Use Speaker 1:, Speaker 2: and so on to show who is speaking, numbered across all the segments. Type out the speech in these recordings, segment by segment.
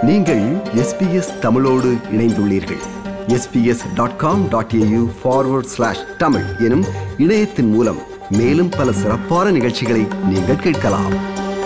Speaker 1: நீங்கள் எஸ்பிஎஸ் தமிழோடு இணைந்துள்ளீர்கள் SBS dot com dot AU forward slash Tamil எனும் இணையத்தின் மூலம் மேலும் பல சிறப்பான நிகழ்ச்சிகளை நீங்கள் கேட்கலாம்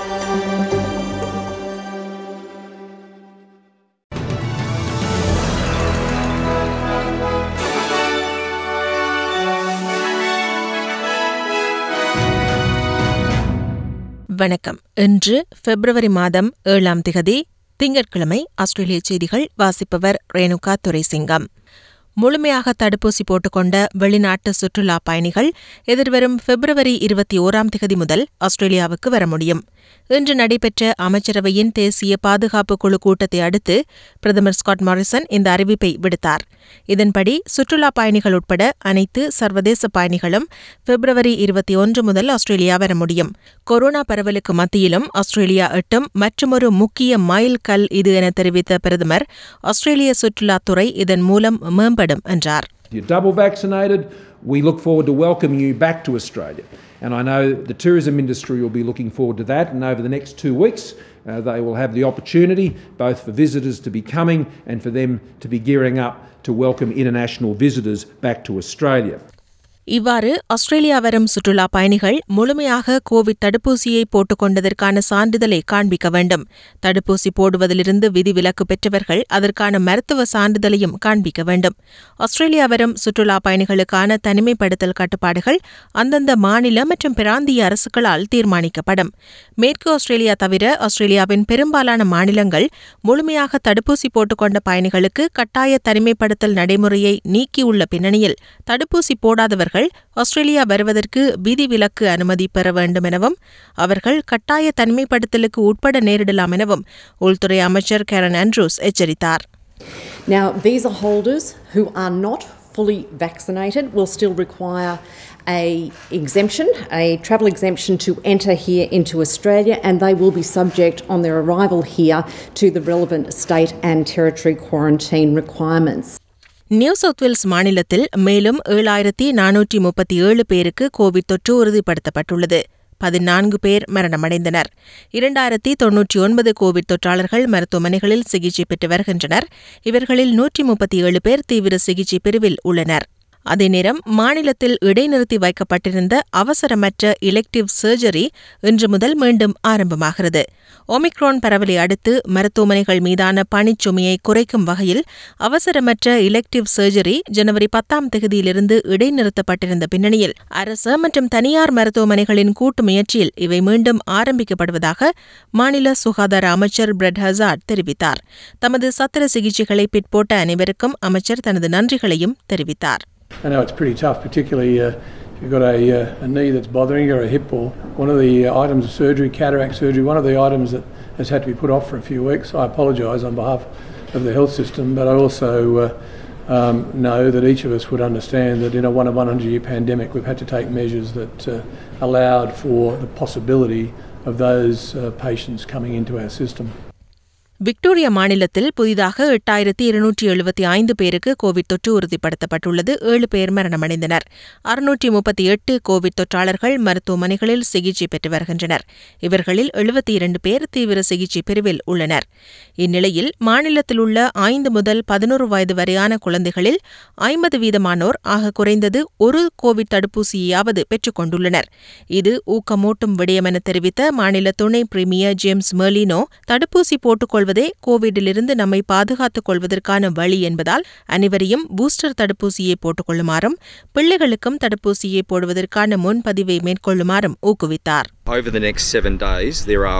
Speaker 2: வணக்கம் இன்று பிப்ரவரி மாதம் ஏழாம் திகதி திங்கட்கிழமை ஆஸ்திரேலிய செய்திகள் வாசிப்பவர் ரேணுகா துரைசிங்கம் முழுமையாக தடுப்பூசி போட்டுக்கொண்ட வெளிநாட்டு சுற்றுலா பயணிகள் எதிர்வரும் பிப்ரவரி இருபத்தி ஓராம் திகதி முதல் ஆஸ்திரேலியாவுக்கு வர முடியும் இன்று நடைபெற்ற அமைச்சரவையின் தேசிய பாதுகாப்பு குழு கூட்டத்தை அடுத்து பிரதமர் ஸ்காட் மாரிசன் இந்த அறிவிப்பை விடுத்தார் இதன்படி சுற்றுலா பயணிகள் உட்பட அனைத்து சர்வதேச பயணிகளும் பிப்ரவரி இருபத்தி ஒன்று முதல் ஆஸ்திரேலியா வர முடியும் கொரோனா பரவலுக்கு மத்தியிலும் ஆஸ்திரேலியா எட்டும் மற்றுமொரு முக்கிய மைல் கல் இது என தெரிவித்த பிரதமர் ஆஸ்திரேலிய சுற்றுலாத்துறை இதன் மூலம் மேம்படும் என்றார்
Speaker 3: You're double vaccinated. We look forward to welcoming you back to Australia. And I know the tourism industry will be looking forward to that. And over the next two weeks, uh, they will have the opportunity both for visitors to be coming and for them to be gearing up to welcome international visitors back to Australia.
Speaker 2: இவ்வாறு Australia வரும் சுற்றுலா பயணிகள் முழுமையாக Covid தடுப்பூசியை போட்டுக் கொண்டதற்கான சான்றிதழை காண்பிக்க வேண்டும் தடுப்பூசி போடுவதிலிருந்து விதிவிலக்கு பெற்றவர்கள் அதற்கான மருத்துவ சான்றிதழையும் காண்பிக்க வேண்டும் ஆஸ்திரேலியா வரும் சுற்றுலா பயணிகளுக்கான தனிமைப்படுத்தல் கட்டுப்பாடுகள் அந்தந்த மாநில மற்றும் பிராந்திய அரசுகளால் தீர்மானிக்கப்படும் மேற்கு ஆஸ்திரேலியா தவிர ஆஸ்திரேலியாவின் பெரும்பாலான மாநிலங்கள் முழுமையாக தடுப்பூசி போட்டுக்கொண்ட பயணிகளுக்கு கட்டாய தனிமைப்படுத்தல் நடைமுறையை நீக்கியுள்ள பின்னணியில் தடுப்பூசி போடாதவர்கள் ஆஸ்திரேலியா வருவதற்கு விதிவிலக்கு அனுமதி பெற வேண்டும் எனவும் அவர்கள் கட்டாய தனிமைப்படுத்தலுக்கு உட்பட நேரிடலாம் எனவும் உள்துறை அமைச்சர் கேரன் ஆண்ட்ரூஸ் எச்சரித்தார்
Speaker 4: Now, visa holders who are not fully vaccinated will still require a exemption, a travel exemption to enter here into Australia, and they will be subject on their arrival here to the relevant state and territory quarantine requirements.
Speaker 2: New South Wales மாநிலத்தில் மேலும் ஏழாயிரத்தி நானூற்றி முப்பத்தி ஏழு பேருக்கு Covid தொற்று உறுதிப்படுத்தப்பட்டுள்ளது பதினான்கு பேர் மரணமடைந்தனர் இரண்டாயிரத்தி தொன்னூற்றி ஒன்பது கோவிட் தொற்றாளர்கள் மருத்துவமனைகளில் சிகிச்சை பெற்று வருகின்றனர் இவர்களில் நூற்றி முப்பத்தி ஏழு பேர் தீவிர சிகிச்சை பிரிவில் உள்ளனர் அதே நேரம் மாநிலத்தில் இடைநிறுத்தி வைக்கப்பட்டிருந்த அவசரமற்ற எலெக்டிவ் சர்ஜரி இன்று முதல் மீண்டும் ஆரம்பமாகிறது ஒமிக்ரான் பரவலை அடுத்து மருத்துவமனைகள் மீதான பணிச்சுமையை குறைக்கும் வகையில் அவசரமற்ற எலெக்டிவ் சர்ஜரி ஜனவரி பத்தாம் தேதியிலிருந்து இடைநிறுத்தப்பட்டிருந்த பின்னணியில் அரசு மற்றும் தனியார் மருத்துவமனைகளின் கூட்டு முயற்சியில் இவை மீண்டும் ஆரம்பிக்கப்படுவதாக மாநில சுகாதார அமைச்சர் பிரெட் ஹசார்ட் தெரிவித்தார் தமது சத்திர சிகிச்சைகளை பிற்போட்ட அனைவருக்கும் அமைச்சர் தனது நன்றிகளையும் தெரிவித்தார்
Speaker 5: I know it's pretty tough, particularly uh, if you've got a, uh, a knee that's bothering you or a hip or one of the uh, items of surgery, cataract surgery, one of the items that has had to be put off for a few weeks. I apologise on behalf of the health system, but I also uh, um, know that each of us would understand that in a one of 100 year pandemic, we've had to take measures that uh, allowed for the possibility of those uh, patients coming into our system.
Speaker 2: Victoria மாநிலத்தில் புதிதாக எட்டாயிரத்தி இருநூற்றி எழுபத்தி ஐந்து பேருக்கு Covid தொற்று உறுதிப்படுத்தப்பட்டுள்ளது ஏழு பேர் மரணமடைந்தனர் அறுநூற்றி முப்பத்தி எட்டு கோவிட் தொற்றாளர்கள் மருத்துவமனைகளில் சிகிச்சை பெற்று வருகின்றனர் இவர்களில் எழுபத்தி இரண்டு பேர் தீவிர சிகிச்சை பிரிவில் உள்ளனர் இந்நிலையில் மாநிலத்தில் உள்ள ஐந்து முதல் பதினோரு வயது வரையான குழந்தைகளில் ஐம்பது வீதமானோர் ஆக குறைந்தது ஒரு கோவிட் தடுப்பூசியையாவது பெற்றுக் கொண்டுள்ளனர் இது ஊக்கமூட்டும் விடயமென தெரிவித்த மாநில துணை பிரீமியர் ஜேம்ஸ் மெர்லினோ தடுப்பூசி போட்டுக்கொள் கொள்வதே கோவிடிலிருந்து நம்மை பாதுகாத்துக் கொள்வதற்கான வழி என்பதால் அனைவரையும் பூஸ்டர் தடுப்பூசியை போட்டுக் கொள்ளுமாறும் பிள்ளைகளுக்கும் தடுப்பூசியை போடுவதற்கான முன்பதிவை மேற்கொள்ளுமாறும் ஊக்குவித்தார்
Speaker 6: Over the next seven days, there are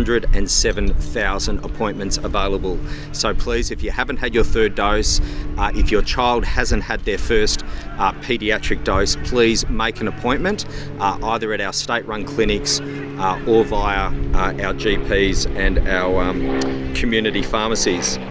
Speaker 6: 107,000 appointments available. So please, if you haven't had your third dose, uh, if your child hasn't had their first uh, paediatric dose, please make an appointment uh, either at our state run clinics uh, or via uh, our GPs and our um, community pharmacies.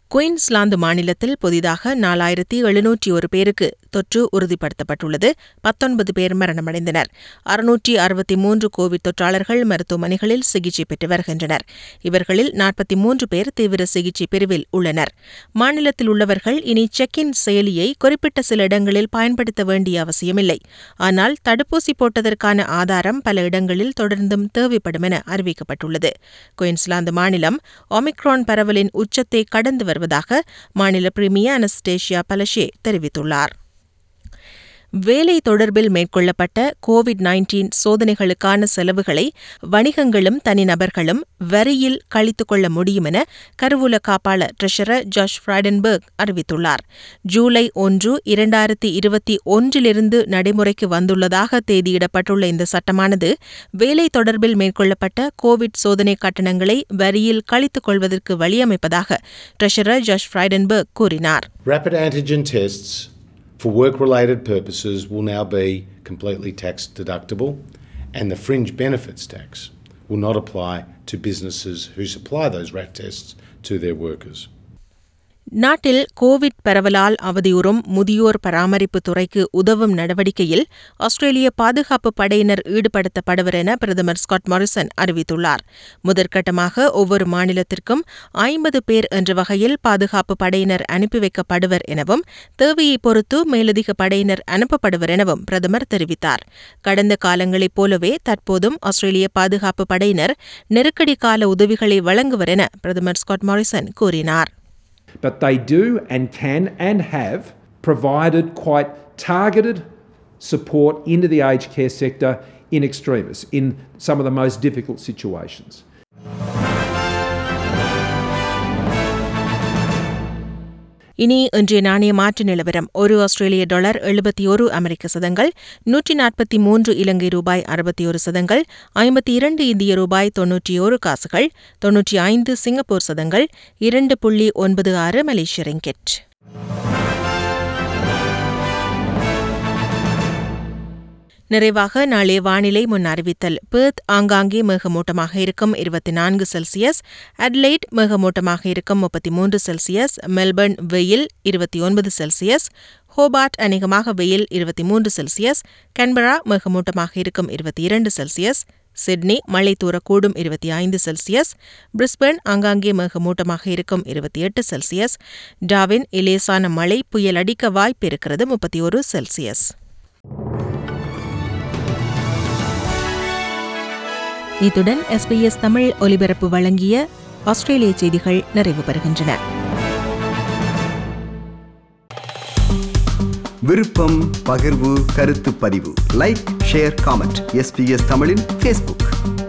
Speaker 2: Queensland மாநிலத்தில் புதிதாக நாலாயிரத்தி எழுநூற்றி ஒரு பேருக்கு தொற்று உறுதிப்படுத்தப்பட்டுள்ளது பத்தொன்பது பேர் மரணமடைந்தனர் அறுநூற்றி அறுபத்தி மூன்று கோவிட் தொற்றாளர்கள் மருத்துவமனைகளில் சிகிச்சை பெற்று வருகின்றனர் இவர்களில் நாற்பத்தி மூன்று பேர் தீவிர சிகிச்சை பிரிவில் உள்ளனர் மாநிலத்தில் உள்ளவர்கள் இனி செக் இன் செயலியை குறிப்பிட்ட சில இடங்களில் பயன்படுத்த வேண்டிய அவசியமில்லை ஆனால் தடுப்பூசி போட்டதற்கான ஆதாரம் பல இடங்களில் தொடர்ந்தும் தேவைப்படும் என அறிவிக்கப்பட்டுள்ளது குயின்ஸ்லாந்து மாநிலம் ஒமிக்ரான் பரவலின் உச்சத்தை கடந்து வருவதாக மாநில பிரிமியர் அனஸ்டேஷியா பலஷே தெரிவித்துள்ளார் வேலை தொடர்பில் மேற்கொள்ளப்பட்ட கோவிட் நைன்டீன் சோதனைகளுக்கான செலவுகளை வணிகங்களும் தனிநபர்களும் வரியில் கழித்துக் கொள்ள முடியும் என கருவூல காப்பாளர் ட்ரெஷரர் ஜாஷ் ஃப்ரைடன்பர்க் அறிவித்துள்ளார் ஜூலை ஒன்று இரண்டாயிரத்தி இருபத்தி ஒன்றிலிருந்து நடைமுறைக்கு வந்துள்ளதாக தேதியிடப்பட்டுள்ள இந்த சட்டமானது வேலை தொடர்பில் மேற்கொள்ளப்பட்ட கோவிட் சோதனை கட்டணங்களை வரியில் கழித்துக் கொள்வதற்கு வழியமைப்பதாக ட்ரெஷரர் ஜாஷ் ஃப்ரைடன்பர்க் கூறினார்
Speaker 7: Rapid antigen tests for work related purposes will now be completely tax deductible, and the fringe benefits tax will not apply to businesses who supply those RAT tests to their workers.
Speaker 2: நாட்டில் Covid பரவலால் அவதியுறும் முதியோர் பராமரிப்பு துறைக்கு உதவும் நடவடிக்கையில் ஆஸ்திரேலிய பாதுகாப்பு படையினர் ஈடுபடுத்தப்படுவர் என பிரதமர் ஸ்காட் மாரிசன் அறிவித்துள்ளார் முதற்கட்டமாக ஒவ்வொரு மாநிலத்திற்கும் ஐம்பது பேர் என்ற வகையில் பாதுகாப்பு படையினர் அனுப்பி வைக்கப்படுவர் எனவும் தேவையை பொறுத்து மேலதிக படையினர் அனுப்பப்படுவர் எனவும் பிரதமர் தெரிவித்தார் கடந்த காலங்களைப் போலவே தற்போதும் ஆஸ்திரேலிய பாதுகாப்பு படையினர் நெருக்கடி கால உதவிகளை வழங்குவர் என பிரதமர் ஸ்காட் மாரிசன் கூறினார்
Speaker 3: But they do and can and have provided quite targeted support into the aged care sector in extremis, in some of the most difficult situations.
Speaker 2: இனி இன்றைய நாணய மாற்று நிலவரம் ஒரு ஆஸ்திரேலிய டாலர் எழுபத்தி ஒரு அமெரிக்க சதங்கள் நூற்றி நாற்பத்தி மூன்று இலங்கை ரூபாய் அறுபத்தி ஒரு சதங்கள் ஐம்பத்தி இரண்டு இந்திய ரூபாய் தொன்னூற்றி ஒரு காசுகள் தொன்னூற்றி ஐந்து சிங்கப்பூர் சதங்கள் இரண்டு புள்ளி ஒன்பது ஆறு மலேசிய ரிங்கெட் நிறைவாக நாளை வானிலை முன் அறிவித்தல் பெர்த் ஆங்காங்கே மேகமூட்டமாக இருக்கும் இருபத்தி நான்கு செல்சியஸ் அட்லைட் மேகமூட்டமாக இருக்கும் முப்பத்தி மூன்று செல்சியஸ் மெல்பர்ன் வெயில் இருபத்தி ஒன்பது செல்சியஸ் ஹோபார்ட் அநேகமாக வெயில் இருபத்தி மூன்று செல்சியஸ் கன்பரா மேகமூட்டமாக இருக்கும் இருபத்தி இரண்டு செல்சியஸ் சிட்னி மழை தூரக்கூடும் இருபத்தி ஐந்து செல்சியஸ் பிரிஸ்பன் ஆங்காங்கே மேகமூட்டமாக இருக்கும் இருபத்தி எட்டு செல்சியஸ் டாவின் இலேசான மழை புயல் அடிக்க வாய்ப்பு இருக்கிறது முப்பத்தி ஒரு செல்சியஸ் இத்துடன் எஸ்பிஎஸ் தமிழ் ஒலிபரப்பு வழங்கிய ஆஸ்திரேலிய செய்திகள் நிறைவு பெறுகின்றன
Speaker 1: விருப்பம் பகிர்வு கருத்து பதிவு லைக் ஷேர் காமெண்ட் எஸ்பிஎஸ் தமிழின் ஃபேஸ்புக்